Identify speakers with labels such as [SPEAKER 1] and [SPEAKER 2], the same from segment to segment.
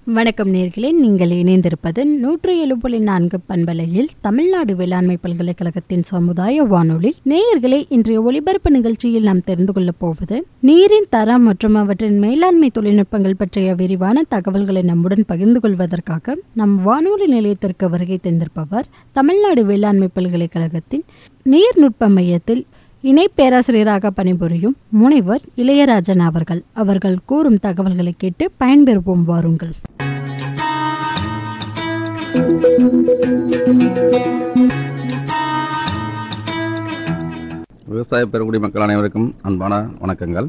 [SPEAKER 1] வணக்கம் நேர்களே நீங்கள் இணைந்திருப்பது நூற்றி ஏழு புள்ளி நான்கு பண்பலையில் தமிழ்நாடு வேளாண்மை பல்கலைக்கழகத்தின் சமுதாய வானொலி நேயர்களே இன்றைய ஒளிபரப்பு நிகழ்ச்சியில் நாம் தெரிந்து கொள்ளப் போவது நீரின் தரம் மற்றும் அவற்றின் மேலாண்மை தொழில்நுட்பங்கள் பற்றிய விரிவான தகவல்களை நம்முடன் பகிர்ந்து கொள்வதற்காக நம் வானொலி நிலையத்திற்கு வருகை தந்திருப்பவர் தமிழ்நாடு வேளாண்மை பல்கலைக்கழகத்தின் நீர்நுட்ப மையத்தில் இணை பேராசிரியராக பணிபுரியும் முனைவர் இளையராஜன் அவர்கள் அவர்கள் கூறும் தகவல்களை கேட்டு பயன்பெறுவோம் வாருங்கள்
[SPEAKER 2] விவசாய பெருங்குடி மக்கள் அனைவருக்கும் அன்பான வணக்கங்கள்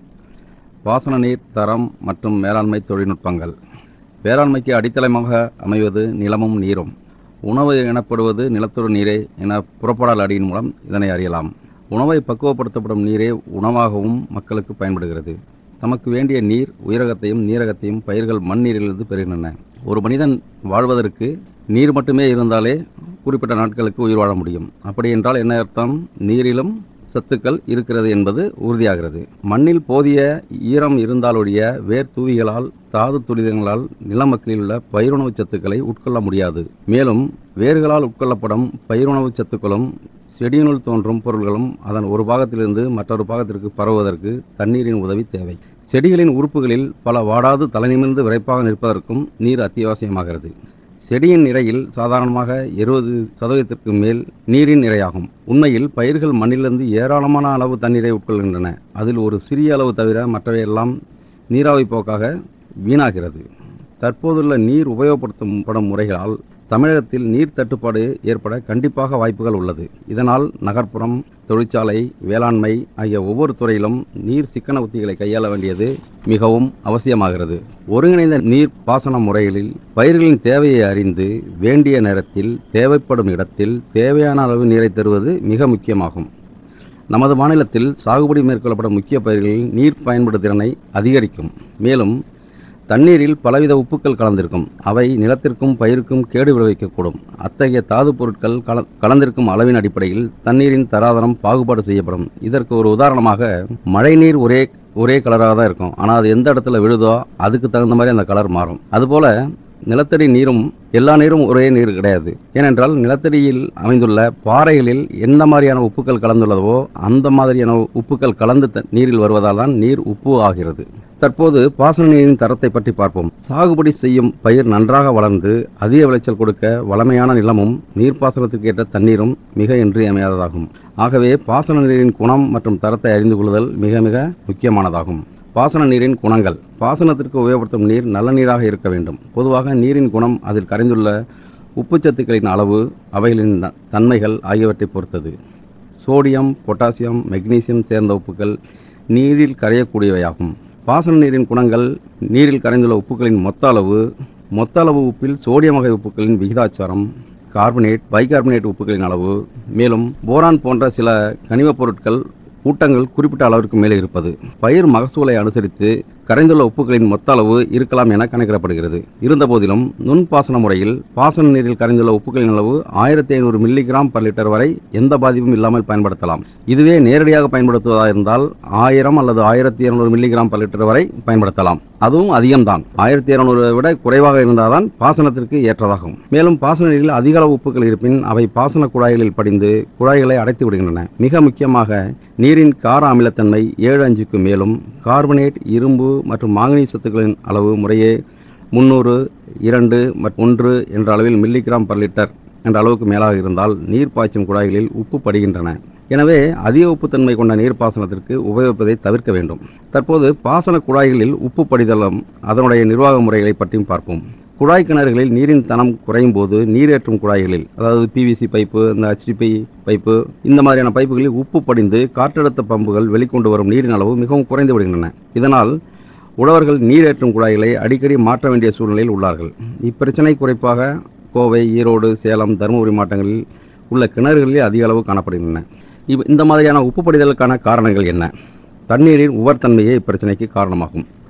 [SPEAKER 2] பாசன நீர் தரம் மற்றும் மேலாண்மை தொழில்நுட்பங்கள் வேளாண்மைக்கு அடித்தளமாக அமைவது நிலமும் நீரும் உணவு எனப்படுவது நிலத்தொரு நீரே என புறப்பாடல் அடியின் மூலம் இதனை அறியலாம் உணவை பக்குவப்படுத்தப்படும் நீரே உணவாகவும் மக்களுக்கு பயன்படுகிறது தமக்கு வேண்டிய நீர் உயிரகத்தையும் நீரகத்தையும் பயிர்கள் மண் நீரிலிருந்து பெறுகின்றன ஒரு மனிதன் வாழ்வதற்கு நீர் மட்டுமே இருந்தாலே குறிப்பிட்ட நாட்களுக்கு உயிர் வாழ முடியும் அப்படி என்றால் என்ன அர்த்தம் நீரிலும் சத்துக்கள் இருக்கிறது என்பது உறுதியாகிறது மண்ணில் போதிய ஈரம் இருந்தாலொழிய வேர் தூவிகளால் தாது துரிதங்களால் நிலமக்களில் உள்ள பயிருணவு சத்துக்களை உட்கொள்ள முடியாது மேலும் வேர்களால் உட்கொள்ளப்படும் பயிருணவு சத்துக்களும் செடியினுள் தோன்றும் பொருள்களும் அதன் ஒரு பாகத்திலிருந்து மற்றொரு பாகத்திற்கு பரவுவதற்கு தண்ணீரின் உதவி தேவை செடிகளின் உறுப்புகளில் பல வாடாது தலைநிமிர்ந்து விரைப்பாக நிற்பதற்கும் நீர் அத்தியாவசியமாகிறது செடியின் நிறையில் சாதாரணமாக இருபது சதவீதத்திற்கு மேல் நீரின் நிறையாகும் உண்மையில் பயிர்கள் மண்ணிலிருந்து ஏராளமான அளவு தண்ணீரை உட்கொள்கின்றன அதில் ஒரு சிறிய அளவு தவிர மற்றவையெல்லாம் நீராவி போக்காக வீணாகிறது தற்போதுள்ள நீர் உபயோகப்படுத்தப்படும் முறைகளால் தமிழகத்தில் நீர் தட்டுப்பாடு ஏற்பட கண்டிப்பாக வாய்ப்புகள் உள்ளது இதனால் நகர்ப்புறம் தொழிற்சாலை வேளாண்மை ஆகிய ஒவ்வொரு துறையிலும் நீர் சிக்கன உத்திகளை கையாள வேண்டியது மிகவும் அவசியமாகிறது ஒருங்கிணைந்த நீர் பாசன முறைகளில் பயிர்களின் தேவையை அறிந்து வேண்டிய நேரத்தில் தேவைப்படும் இடத்தில் தேவையான அளவு நீரை தருவது மிக முக்கியமாகும் நமது மாநிலத்தில் சாகுபடி மேற்கொள்ளப்படும் முக்கிய பயிர்களில் நீர் பயன்படு திறனை அதிகரிக்கும் மேலும் தண்ணீரில் பலவித உப்புக்கள் கலந்திருக்கும் அவை நிலத்திற்கும் பயிருக்கும் கேடு விளைவிக்கக்கூடும் அத்தகைய தாது பொருட்கள் கல கலந்திருக்கும் அளவின் அடிப்படையில் தண்ணீரின் தராதரம் பாகுபாடு செய்யப்படும் இதற்கு ஒரு உதாரணமாக மழைநீர் ஒரே ஒரே கலராக தான் இருக்கும் ஆனால் அது எந்த இடத்துல விழுதோ அதுக்கு தகுந்த மாதிரி அந்த கலர் மாறும் அதுபோல நிலத்தடி நீரும் எல்லா நீரும் ஒரே நீர் கிடையாது ஏனென்றால் நிலத்தடியில் அமைந்துள்ள பாறைகளில் எந்த மாதிரியான உப்புக்கள் கலந்துள்ளதோ அந்த மாதிரியான உப்புக்கள் கலந்து த- நீரில் வருவதால் தான் நீர் உப்பு ஆகிறது தற்போது பாசன நீரின் தரத்தை பற்றி பார்ப்போம் சாகுபடி செய்யும் பயிர் நன்றாக வளர்ந்து அதிக விளைச்சல் கொடுக்க வளமையான நிலமும் நீர்ப்பாசனத்திற்கு ஏற்ற தண்ணீரும் மிக இன்றியமையாததாகும் ஆகவே பாசன நீரின் குணம் மற்றும் தரத்தை அறிந்து கொள்ளுதல் மிக மிக முக்கியமானதாகும் பாசன நீரின் குணங்கள் பாசனத்திற்கு உபயோகப்படுத்தும் நீர் நல்ல நீராக இருக்க வேண்டும் பொதுவாக நீரின் குணம் அதில் கரைந்துள்ள உப்புச்சத்துக்களின் அளவு அவைகளின் ந- தன்மைகள் ஆகியவற்றை பொறுத்தது சோடியம் பொட்டாசியம் மெக்னீசியம் சேர்ந்த உப்புக்கள் நீரில் கரையக்கூடியவையாகும் பாசன நீரின் குணங்கள் நீரில் கரைந்துள்ள உப்புக்களின் மொத்த அளவு மொத்த அளவு உப்பில் சோடியம் வகை உப்புக்களின் விகிதாச்சாரம் கார்பனேட் பைகார்பனேட் உப்புகளின் அளவு மேலும் போரான் போன்ற சில கனிமப் பொருட்கள் ஊட்டங்கள் குறிப்பிட்ட அளவிற்கு மேலே இருப்பது பயிர் மகசூலை அனுசரித்து கரைந்துள்ள உப்புகளின் மொத்த அளவு இருக்கலாம் என கணக்கிடப்படுகிறது இருந்தபோதிலும் நுண் பாசன முறையில் பாசன நீரில் கரைந்துள்ள உப்புகளின் அளவு ஆயிரத்தி ஐநூறு மில்லிகிராம் பர் லிட்டர் வரை எந்த பாதிப்பும் இல்லாமல் பயன்படுத்தலாம் இதுவே நேரடியாக பயன்படுத்துவதாக இருந்தால் ஆயிரம் அல்லது ஆயிரத்தி இருநூறு மில்லிகிராம் பர் லிட்டர் வரை பயன்படுத்தலாம் அதுவும் அதிகம்தான் ஆயிரத்தி இருநூறு விட குறைவாக இருந்தால்தான் பாசனத்திற்கு ஏற்றதாகும் மேலும் பாசன நீரில் அதிக அளவு உப்புகள் இருப்பின் அவை பாசன குழாய்களில் படிந்து குழாய்களை அடைத்து விடுகின்றன மிக முக்கியமாக நீரின் கார அமிலத்தன்மை ஏழு அஞ்சுக்கு மேலும் கார்பனேட் இரும்பு மற்றும் மாங்கனீஸ் சத்துக்களின் அளவு முறையே முந்நூறு இரண்டு மற்றும் ஒன்று என்ற அளவில் மில்லிகிராம் பர் லிட்டர் என்ற அளவுக்கு மேலாக இருந்தால் நீர் பாய்ச்சும் குழாய்களில் உப்பு படிகின்றன எனவே அதிக உப்புத்தன்மை கொண்ட நீர்ப்பாசனத்திற்கு உபயோகிப்பதை தவிர்க்க வேண்டும் தற்போது பாசன குழாய்களில் உப்பு படிதலும் அதனுடைய நிர்வாக முறைகளை பற்றியும் பார்ப்போம் குழாய் கிணறுகளில் நீரின் தனம் குறையும் போது நீரேற்றும் குழாய்களில் அதாவது பிவிசி பைப்பு இந்த ஹெச்டிபி பைப்பு இந்த மாதிரியான பைப்புகளில் உப்பு படிந்து காற்றழுத்த பம்புகள் வெளிக்கொண்டு வரும் நீரின் அளவு மிகவும் குறைந்து விடுகின்றன இதனால் உழவர்கள் நீரேற்றும் குழாய்களை அடிக்கடி மாற்ற வேண்டிய சூழ்நிலையில் உள்ளார்கள் இப்பிரச்சனை குறிப்பாக கோவை ஈரோடு சேலம் தருமபுரி மாவட்டங்களில் உள்ள கிணறுகளில் அதிக அளவு காணப்படுகின்றன இவ் இந்த மாதிரியான உப்பு படிதலுக்கான காரணங்கள் என்ன தண்ணீரின் உவர்த்தன்மையே இப்பிரச்சனைக்கு காரணமாகும்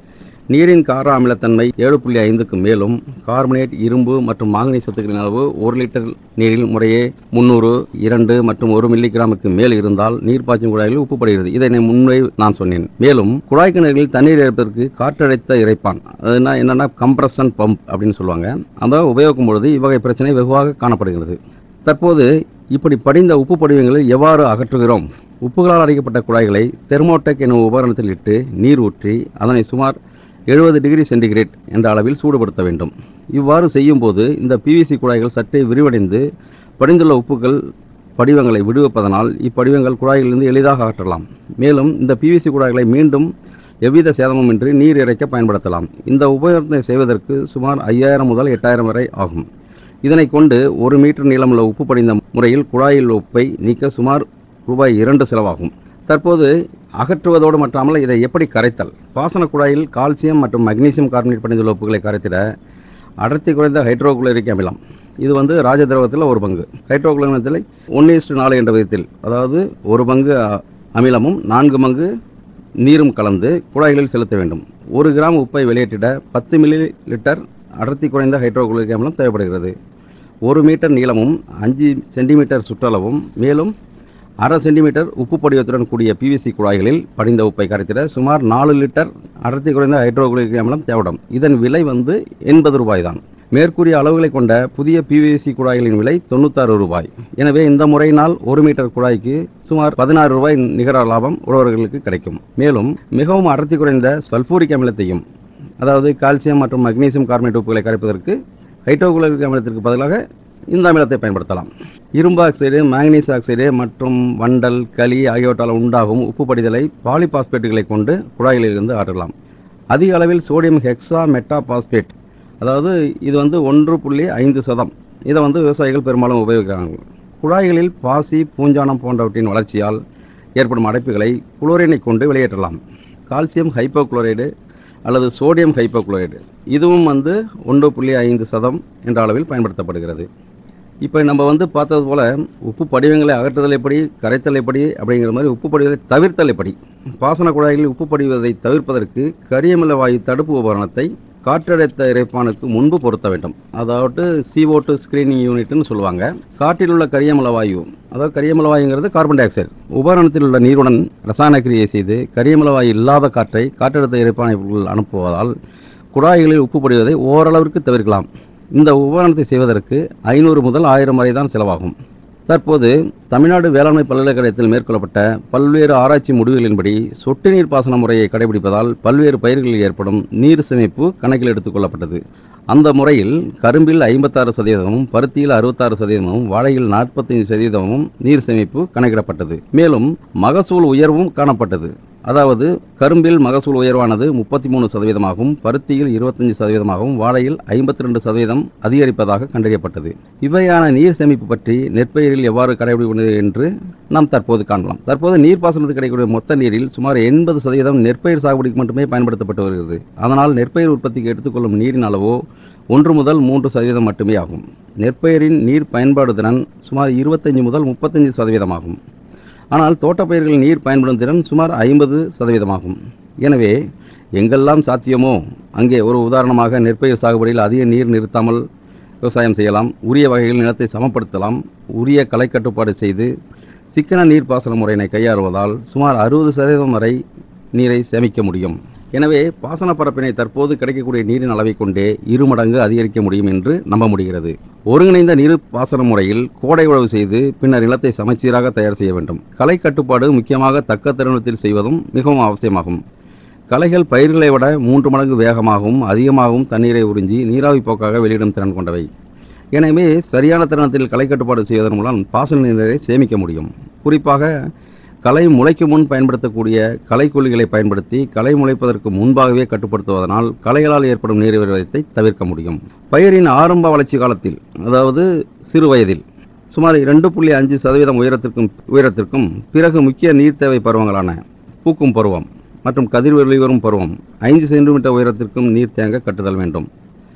[SPEAKER 2] நீரின் கார அமிலத்தன்மை ஏழு புள்ளி ஐந்துக்கு மேலும் கார்பனேட் இரும்பு மற்றும் மாங்கனீஸ் சத்துக்களின் அளவு ஒரு லிட்டர் நீரில் முறையே முந்நூறு இரண்டு மற்றும் ஒரு மில்லிகிராமுக்கு மேல் இருந்தால் நீர் பாய்ச்சும் குழாய்களில் உப்புப்படுகிறது இதை நான் முன்பே நான் சொன்னேன் மேலும் குழாய் கிணறுகளில் தண்ணீர் இறைப்பதற்கு காற்றடைத்த இறைப்பான் அதுனா என்னன்னா கம்ப்ரஷன் பம்ப் அப்படின்னு சொல்லுவாங்க அதை உபயோகிக்கும் பொழுது இவ்வகை பிரச்சனை வெகுவாக காணப்படுகிறது தற்போது இப்படி படிந்த உப்பு படிவங்களை எவ்வாறு அகற்றுகிறோம் உப்புகளால் அடைக்கப்பட்ட குழாய்களை தெர்மோடெக் எனும் உபகரணத்தில் இட்டு நீர் ஊற்றி அதனை சுமார் எழுபது டிகிரி சென்டிகிரேட் என்ற அளவில் சூடுபடுத்த வேண்டும் இவ்வாறு செய்யும்போது இந்த பிவிசி குழாய்கள் சற்றே விரிவடைந்து படிந்துள்ள உப்புகள் படிவங்களை விடுவிப்பதனால் இப்படிவங்கள் குழாயிலிருந்து எளிதாக அகற்றலாம் மேலும் இந்த பிவிசி குழாய்களை மீண்டும் எவ்வித சேதமுமின்றி நீர் இறைக்க பயன்படுத்தலாம் இந்த உபகரணத்தை செய்வதற்கு சுமார் ஐயாயிரம் முதல் எட்டாயிரம் வரை ஆகும் இதனை கொண்டு ஒரு மீட்டர் நீளமுள்ள உப்பு படிந்த முறையில் குழாயில் உப்பை நீக்க சுமார் ரூபாய் இரண்டு செலவாகும் தற்போது அகற்றுவதோடு மட்டுமல்ல இதை எப்படி கரைத்தல் பாசன குழாயில் கால்சியம் மற்றும் மக்னீசியம் கார்பனேட் படிந்துள்ள உப்புகளை கரைத்திட அடர்த்தி குறைந்த ஹைட்ரோகுளோரிக் அமிலம் இது வந்து ராஜதிரவத்தில் ஒரு பங்கு ஹைட்ரோகுளோரிக் அமிலத்தில் ஒன்று இஸ்டு நாலு என்ற விதத்தில் அதாவது ஒரு பங்கு அ- அமிலமும் நான்கு பங்கு நீரும் கலந்து குழாய்களில் செலுத்த வேண்டும் ஒரு கிராம் உப்பை வெளியேற்றிட பத்து மில்லி லிட்டர் அடர்த்தி குறைந்த ஹைட்ரோகுளோரிக் அமிலம் தேவைப்படுகிறது ஒரு மீட்டர் நீளமும் அஞ்சு சென்டிமீட்டர் சுற்றளவும் மேலும் அரை சென்டிமீட்டர் உப்பு படிவத்துடன் கூடிய பிவிசி குழாய்களில் படிந்த உப்பை கரைத்திட சுமார் நாலு லிட்டர் அடர்த்தி குறைந்த ஹைட்ரோகுளோரிக் அமிலம் தேவைப்படும் இதன் விலை வந்து எண்பது ரூபாய் தான் மேற்கூறிய அளவுகளை கொண்ட புதிய பிவிசி குழாய்களின் விலை தொண்ணூத்தாறு ரூபாய் எனவே இந்த முறையினால் ஒரு மீட்டர் குழாய்க்கு சுமார் பதினாறு ரூபாய் நிகர லாபம் உழவர்களுக்கு கிடைக்கும் மேலும் மிகவும் அடர்த்தி குறைந்த சல்பூரிக் அமிலத்தையும் அதாவது கால்சியம் மற்றும் மக்னீசியம் கார்பனேட் உப்புகளை கரைப்பதற்கு ஹைட்ரோகுளோரிக் அமிலத்திற்கு பதிலாக இந்த அமிலத்தை பயன்படுத்தலாம் இரும்பு ஆக்சைடு மாங்கனீஸ் ஆக்சைடு மற்றும் வண்டல் களி ஆகியவற்றால் உண்டாகும் உப்பு படிதலை பாலிபாஸ்பேட்டுகளை கொண்டு குழாய்களிலிருந்து ஆற்றலாம் அதிக அளவில் சோடியம் ஹெக்ஸா மெட்டா பாஸ்பேட் அதாவது இது வந்து ஒன்று புள்ளி ஐந்து சதம் இதை வந்து விவசாயிகள் பெரும்பாலும் உபயோகிக்கிறாங்க குழாய்களில் பாசி பூஞ்சானம் போன்றவற்றின் வளர்ச்சியால் ஏற்படும் அடைப்புகளை குளோரினை கொண்டு வெளியேற்றலாம் கால்சியம் ஹைப்போகுளோரைடு அல்லது சோடியம் ஹைப்போகுளோரைடு இதுவும் வந்து ஒன்று புள்ளி ஐந்து சதம் என்ற அளவில் பயன்படுத்தப்படுகிறது இப்போ நம்ம வந்து பார்த்தது போல உப்பு படிவங்களை அகற்றுதல் எப்படி கரைத்தல் எப்படி அப்படிங்கிற மாதிரி உப்பு படிவதை தவிர்த்தல் எப்படி பாசன குழாய்களில் உப்பு படிவதை தவிர்ப்பதற்கு கரியமில வாயு தடுப்பு உபகரணத்தை காற்றடைத்த இறைப்பானுக்கு முன்பு பொருத்த வேண்டும் அதாவது CO2 ஸ்கிரீனிங் யூனிட்னு சொல்லுவாங்க காற்றில் உள்ள கரியமில வாயு அதாவது கரியமில வாயுங்கிறது கார்பன் டை ஆக்சைடு உபகரணத்தில் உள்ள நீருடன் ரசாயன கிரியை செய்து கரியமில வாயு இல்லாத காற்றை காற்றழுத்த இறைப்பானுக்குள் அனுப்புவதால் குழாய்களில் உப்பு படிவதை ஓரளவிற்கு தவிர்க்கலாம் இந்த உபகரணத்தை செய்வதற்கு ஐநூறு முதல் ஆயிரம் வரை தான் செலவாகும் தற்போது தமிழ்நாடு வேளாண்மை பல்கலைக்கழகத்தில் மேற்கொள்ளப்பட்ட பல்வேறு ஆராய்ச்சி முடிவுகளின்படி சொட்டு நீர் பாசன முறையை கடைபிடிப்பதால் பல்வேறு பயிர்களில் ஏற்படும் நீர் சேமிப்பு கணக்கில் எடுத்துக்கொள்ளப்பட்டது அந்த முறையில் கரும்பில் ஐம்பத்தாறு சதவீதமும் பருத்தியில் அறுபத்தாறு சதவீதமும் வாழையில் நாற்பத்தைந்து சதவீதமும் நீர் சேமிப்பு கணக்கிடப்பட்டது மேலும் மகசூல் உயர்வும் காணப்பட்டது அதாவது கரும்பில் மகசூல் உயர்வானது முப்பத்தி மூணு சதவீதமாகவும் பருத்தியில் இருபத்தஞ்சு சதவீதமாகவும் வாழையில் ஐம்பத்தி ரெண்டு சதவீதம் அதிகரிப்பதாக கண்டறியப்பட்டது இவையான நீர் சேமிப்பு பற்றி நெற்பயிரில் எவ்வாறு கடைபிடிப்பது என்று நாம் தற்போது காணலாம் தற்போது நீர்ப்பாசனத்துக்கு கிடைக்கக்கூடிய மொத்த நீரில் சுமார் எண்பது சதவீதம் நெற்பயிர் சாகுபடிக்கு மட்டுமே பயன்படுத்தப்பட்டு வருகிறது அதனால் நெற்பயிர் உற்பத்திக்கு எடுத்துக்கொள்ளும் நீரின் அளவோ ஒன்று முதல் மூன்று சதவீதம் மட்டுமே ஆகும் நெற்பயிரின் நீர் பயன்பாடு திறன் சுமார் இருபத்தஞ்சு முதல் முப்பத்தஞ்சு சதவீதமாகும் ஆனால் தோட்டப்பயிர்களின் நீர் பயன்படும் திறன் சுமார் ஐம்பது சதவீதமாகும் எனவே எங்கெல்லாம் சாத்தியமோ அங்கே ஒரு உதாரணமாக நெற்பயிர் சாகுபடியில் அதிக நீர் நிறுத்தாமல் விவசாயம் செய்யலாம் உரிய வகையில் நிலத்தை சமப்படுத்தலாம் உரிய களை கட்டுப்பாடு செய்து சிக்கன நீர்ப்பாசன முறையினை கையாளுவதால் சுமார் அறுபது சதவீதம் வரை நீரை சேமிக்க முடியும் எனவே பாசன பரப்பினை தற்போது கிடைக்கக்கூடிய நீரின் அளவை கொண்டே இரு மடங்கு அதிகரிக்க முடியும் என்று நம்ப முடிகிறது ஒருங்கிணைந்த நீர் பாசன முறையில் கோடை உழவு செய்து பின்னர் நிலத்தை சமச்சீராக தயார் செய்ய வேண்டும் களை கட்டுப்பாடு முக்கியமாக தக்க தருணத்தில் செய்வதும் மிகவும் அவசியமாகும் களைகள் பயிர்களை விட மூன்று மடங்கு வேகமாகவும் அதிகமாகவும் தண்ணீரை உறிஞ்சி நீராவி போக்காக வெளியிடும் திறன் கொண்டவை எனவே சரியான தருணத்தில் களை கட்டுப்பாடு செய்வதன் மூலம் பாசன நீரை சேமிக்க முடியும் குறிப்பாக களை முளைக்கும் முன் பயன்படுத்தக்கூடிய களைக்கொல்லிகளை பயன்படுத்தி களை முளைப்பதற்கு முன்பாகவே கட்டுப்படுத்துவதனால் களைகளால் ஏற்படும் நீர் விரயத்தை தவிர்க்க முடியும் பயிரின் ஆரம்ப வளர்ச்சி காலத்தில் அதாவது சிறு வயதில் சுமார் இரண்டு புள்ளி அஞ்சு சதவீதம் உயரத்திற்கும் உயரத்திற்கும் பிறகு முக்கிய நீர் தேவை பருவங்களான பூக்கும் பருவம் மற்றும் கதிர் வெளிவரும் பருவம் ஐந்து சென்டிமீட்டர் உயரத்திற்கும் நீர் தேங்க கட்டுதல் வேண்டும்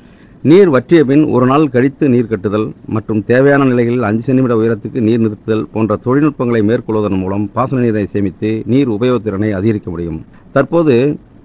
[SPEAKER 2] நீர் வற்றிய பின் ஒரு நாள் கழித்து நீர் கட்டுதல் மற்றும் தேவையான நிலைகளில் அஞ்சு சென்டிமீட்டர் உயரத்துக்கு நீர் நிறுத்துதல் போன்ற தொழில்நுட்பங்களை மேற்கொள்வதன் மூலம் பாசன நீரை சேமித்து நீர் உபயோகத்திறனை அதிகரிக்க முடியும் தற்போது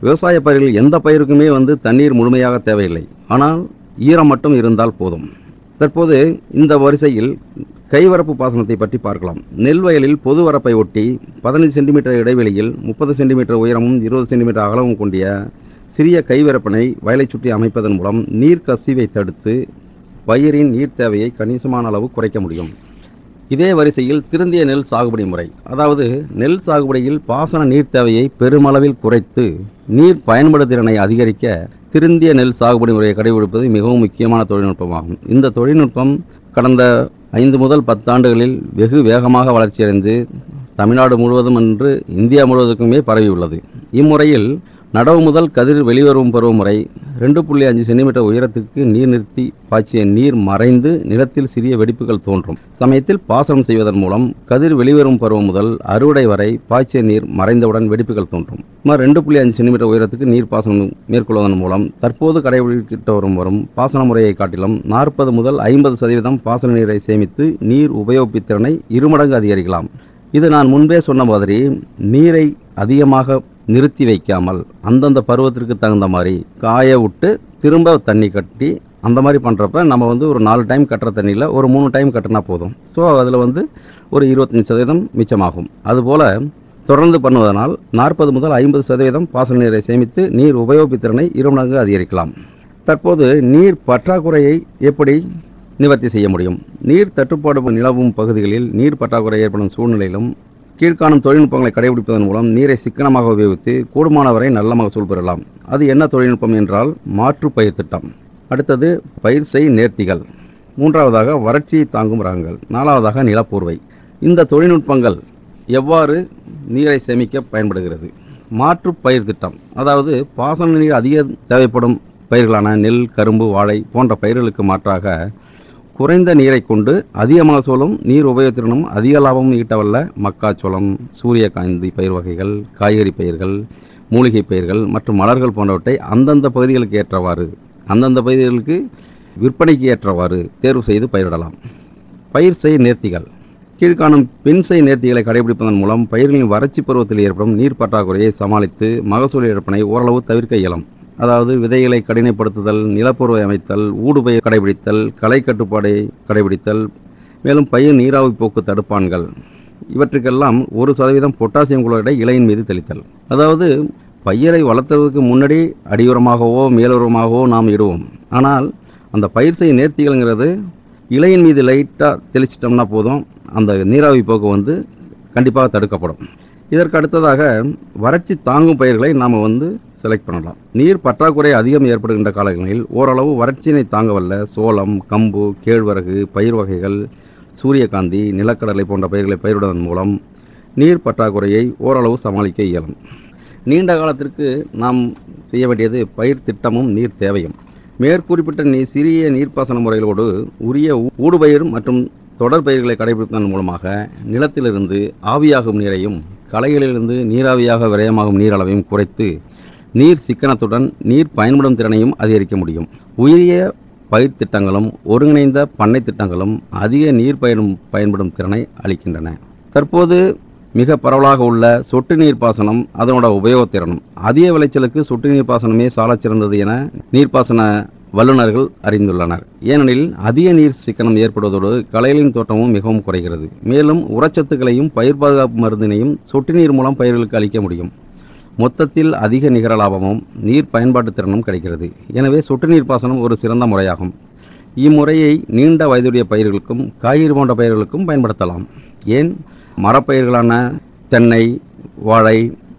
[SPEAKER 2] விவசாய பயிர்கள் எந்த பயிருக்குமே வந்து தண்ணீர் முழுமையாக தேவையில்லை ஆனால் ஈரம் மட்டும் இருந்தால் போதும் தற்போது இந்த வரிசையில் கைவரப்பு பாசனத்தை பற்றி பார்க்கலாம் நெல் வயலில் பொது வரப்பை ஒட்டி பதினைந்து சென்டிமீட்டர் இடைவெளியில் முப்பது சென்டிமீட்டர் உயரமும் இருபது சென்டிமீட்டர் அகலமும் கொண்டிய சிறிய கைவரப்பினை வயலை சுற்றி அமைப்பதன் மூலம் நீர் கசிவை தடுத்து பயிரின் நீர் தேவையை கணிசமான அளவு குறைக்க முடியும் இதே வரிசையில் திருந்திய நெல் சாகுபடி முறை அதாவது நெல் சாகுபடியில் பாசன நீர் தேவையை பெருமளவில் குறைத்து நீர் பயன்படு திறனை அதிகரிக்க திருந்திய நெல் சாகுபடி முறையை கடைபிடிப்பது மிகவும் முக்கியமான தொழில்நுட்பமாகும் இந்த தொழில்நுட்பம் கடந்த ஐந்து முதல் பத்தாண்டுகளில் வெகு வேகமாக வளர்ச்சியடைந்து தமிழ்நாடு முழுவதும் என்று இந்தியா முழுவதுக்குமே பரவியுள்ளது இம்முறையில் நடவு முதல் கதிர் வெளிவரும் பருவமுறை ரெண்டு புள்ளி அஞ்சு சென்டிமீட்டர் உயரத்துக்கு நீர் நிறுத்தி பாய்ச்சிய நீர் மறைந்து நிலத்தில் சிறிய வெடிப்புகள் தோன்றும் சமயத்தில் பாசனம் செய்வதன் மூலம் கதிர் வெளிவரும் பருவம் முதல் அறுவடை வரை பாய்ச்சிய நீர் மறைந்தவுடன் வெடிப்புகள் தோன்றும் சுமார் ரெண்டு புள்ளி அஞ்சு சென்டிமீட்டர் உயரத்துக்கு நீர் பாசனம் மேற்கொள்வதன் மூலம் தற்போது கடைபிடிக்கிட்டு வரும் வரும் பாசன முறையை காட்டிலும் நாற்பது முதல் ஐம்பது சதவீதம் பாசன நீரை சேமித்து நீர் உபயோகித்திறனை இருமடங்கு அதிகரிக்கலாம் இது நான் முன்பே சொன்ன மாதிரி நீரை அதிகமாக நிறுத்தி வைக்காமல் அந்தந்த பருவத்திற்கு தகுந்த மாதிரி காய விட்டு திரும்ப தண்ணி கட்டி அந்த மாதிரி பண்ணுறப்ப நம்ம வந்து ஒரு நாலு டைம் கட்டுற தண்ணியில் ஒரு மூணு டைம் கட்டினா போதும் ஸோ அதில் வந்து ஒரு இருபத்தஞ்சி சதவீதம் மிச்சமாகும் அதுபோல் தொடர்ந்து பண்ணுவதனால் நாற்பது முதல் ஐம்பது சதவீதம் பாசன நீரை சேமித்து நீர் உபயோகித்திறனை இருமடங்கு அதிகரிக்கலாம் தற்போது நீர் பற்றாக்குறையை எப்படி நிவர்த்தி செய்ய முடியும் நீர் தட்டுப்பாடு நிலவும் பகுதிகளில் நீர் பற்றாக்குறை ஏற்படும் சூழ்நிலையிலும் கீழ்காணும் தொழில்நுட்பங்களை கடைபிடிப்பதன் மூலம் நீரை சிக்கனமாக உபயோகித்து கூடுமானவரை நல்ல மகசூல் பெறலாம் அது என்ன தொழில்நுட்பம் என்றால் மாற்று பயிர் திட்டம் அடுத்தது பயிர் செய் நேர்த்திகள் மூன்றாவதாக வறட்சியை தாங்கும் ரகங்கள் நாலாவதாக நிலப்பூர்வை இந்த தொழில்நுட்பங்கள் எவ்வாறு நீரை சேமிக்க பயன்படுகிறது மாற்று பயிர் திட்டம் அதாவது பாசன நீர் அதிக தேவைப்படும் பயிர்களான நெல் கரும்பு வாழை போன்ற பயிர்களுக்கு மாற்றாக குறைந்த நீரை கொண்டு அதிக மகசூலும் நீர் உபயோகத்திறனும் அதிக லாபமும் ஈட்டவல்ல மக்காச்சோளம் சூரியகாந்தி பயிர் வகைகள் காய்கறி பயிர்கள் மூலிகை பயிர்கள் மற்றும் மலர்கள் போன்றவற்றை அந்தந்த பகுதிகளுக்கு ஏற்றவாறு அந்தந்த பகுதிகளுக்கு விற்பனைக்கு ஏற்றவாறு தேர்வு செய்து பயிரிடலாம் பயிர் செய் நேர்த்திகள் கீழ்காணும் பெண்சை நேர்த்திகளை கடைபிடிப்பதன் மூலம் பயிர்களின் வறட்சி பருவத்தில் ஏற்படும் நீர் பற்றாக்குறையை சமாளித்து மகசூல் இழப்பினை ஓரளவு தவிர்க்க இயலும் அதாவது விதைகளை கடினப்படுத்துதல் நிலப்பொருவை அமைத்தல் ஊடுபயிர் கடைபிடித்தல் களை கட்டுப்பாடை கடைபிடித்தல் மேலும் பயிர் நீராவி போக்கு தடுப்பான்கள் இவற்றுக்கெல்லாம் ஒரு சதவீதம் பொட்டாசியம் குளோரைடை இலையின் மீது தெளித்தல் அதாவது பயிரை வளர்த்துவதற்கு முன்னாடி அடியுரமாகவோ மேலுரமாகவோ நாம் இடுவோம் ஆனால் அந்த பயிர் செய்ய நேர்த்திகள்ங்கிறது இலையின் மீது லைட்டாக தெளிச்சிட்டோம்னா போதும் அந்த நீராவி போக்கு வந்து கண்டிப்பாக தடுக்கப்படும் இதற்கு அடுத்ததாக வறட்சி தாங்கும் பயிர்களை நாம் வந்து செலக்ட் பண்ணலாம் நீர் பற்றாக்குறை அதிகம் ஏற்படுகின்ற காலங்களில் ஓரளவு வறட்சியினை தாங்கவல்ல சோளம் கம்பு கேழ்வரகு பயிர் வகைகள் சூரியகாந்தி நிலக்கடலை போன்ற பயிர்களை பயிரிடுவதன் மூலம் நீர் பற்றாக்குறையை ஓரளவு சமாளிக்க இயலும் நீண்ட காலத்திற்கு நாம் செய்ய வேண்டியது பயிர் திட்டமும் நீர் தேவையும் மேற்குறிப்பிட்ட நீ சிறிய நீர்ப்பாசன முறைகளோடு உரிய ஊடுபயிர் மற்றும் தொடர் பயிர்களை கடைபிடிப்பதன் மூலமாக நிலத்திலிருந்து ஆவியாகும் நீரையும் களைகளிலிருந்து நீராவியாக விரயமாகும் நீர் அளவையும் குறைத்து நீர் சிக்கனத்துடன் நீர் பயன்படும் திறனையும் அதிகரிக்க முடியும் உயரிய பயிர் திட்டங்களும் ஒருங்கிணைந்த பண்ணை திட்டங்களும் அதிக நீர் பயனும் பயன்படும் திறனை அளிக்கின்றன தற்போது மிக பரவலாக உள்ள சொட்டு நீர் பாசனம் அதனோட உபயோகத்திறனும் அதிக விளைச்சலுக்கு சொட்டு நீர் பாசனமே சாலச் சிறந்தது என நீர்ப்பாசன வல்லுநர்கள் அறிந்துள்ளனர் ஏனெனில் அதிக நீர் சிக்கனம் ஏற்படுவதோடு களைகளின் தோட்டமும் மிகவும் குறைகிறது மேலும் உரச்சத்துக்களையும் பயிர் பாதுகாப்பு மருந்தினையும் சொட்டு நீர் மூலம் பயிர்களுக்கு அளிக்க முடியும் மொத்தத்தில் அதிக நிகர லாபமும் நீர் பயன்பாட்டு திறனும் கிடைக்கிறது எனவே சொட்டு நீர் பாசனம் ஒரு சிறந்த முறையாகும் இம்முறையை நீண்ட வயதுடைய பயிர்களுக்கும் காய்கறி போன்ற பயிர்களுக்கும் பயன்படுத்தலாம் ஏன் மரப்பயிர்களான தென்னை வாழை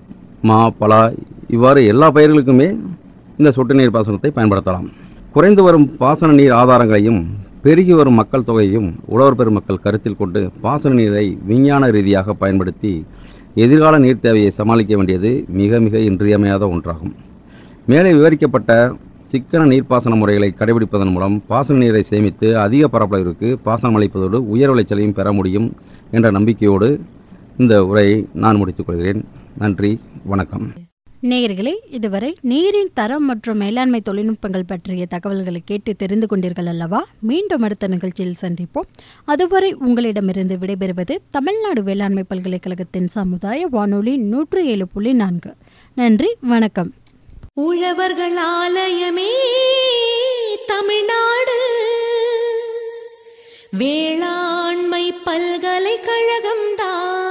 [SPEAKER 2] மா பலா இவ்வாறு எல்லா பயிர்களுக்குமே இந்த சொட்டு நீர் பாசனத்தை பயன்படுத்தலாம் குறைந்து வரும் பாசன நீர் ஆதாரங்களையும் பெருகி வரும் மக்கள் தொகையையும் உழவர் பெருமக்கள் கருத்தில் கொண்டு பாசன நீரை விஞ்ஞான ரீதியாக பயன்படுத்தி எதிர்கால நீர் தேவையை சமாளிக்க வேண்டியது மிக மிக இன்றியமையாத ஒன்றாகும் மேலே விவரிக்கப்பட்ட சிக்கன நீர்ப்பாசன முறைகளை கடைபிடிப்பதன் மூலம் பாசன நீரை சேமித்து அதிக பரப்பளவிற்கு பாசனம் அளிப்பதோடு உயர் விளைச்சலையும் பெற முடியும் என்ற நம்பிக்கையோடு இந்த உரையை நான் முடித்துக் கொள்கிறேன் நன்றி வணக்கம்
[SPEAKER 1] நேயர்களே இதுவரை நீரின் தரம் மற்றும் மேலாண்மை தொழில்நுட்பங்கள் பற்றிய தகவல்களை கேட்டு தெரிந்து கொண்டீர்கள் அல்லவா மீண்டும் அடுத்த நிகழ்ச்சியில் சந்திப்போம் அதுவரை உங்களிடமிருந்து விடைபெறுவது தமிழ்நாடு வேளாண்மை பல்கலைக்கழகத்தின் சமுதாய வானொலி நூற்று ஏழு புள்ளி நான்கு நன்றி வணக்கம்
[SPEAKER 3] உழவர்கள் ஆலயமே தமிழ்நாடு வேளாண்மை பல்கலைக்கழகம்தான்